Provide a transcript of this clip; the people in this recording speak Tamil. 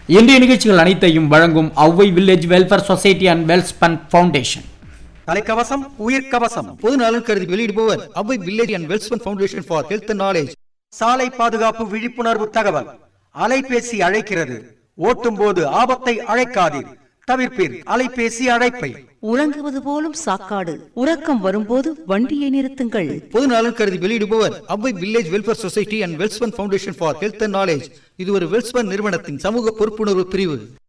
இன்றைய நிகழ்ச்சிகள் அனைத்தையும் வழங்கும் Avvai village welfare society and Welspun foundation தலைக்கவசம் உயிர் கவசம் பொது நலன் கருதி வெளியிடுபவர் Avvai village and Welspun foundation for health and knowledge சாலை பாதுகாப்பு விழிப்புணர்வு தகவல் அலைபேசி அழைக்கிறது ஓட்டும் போது ஆபத்தை அழைக்காதீர் தவிர்ப்பீர் அலைபேசி அழைப்பை உறங்குவது போலும் சாக்காடு உறக்கம் வரும்போது வண்டியை நிறுத்துங்கள் பொது நலன் கருதி வெளியிடுபவர் Avvai village welfare society and Welspun foundation for health and knowledge இது ஒரு வெல்ஸ்பன் நிறுவனத்தின் சமூக பொறுப்புணர்வு பிரிவு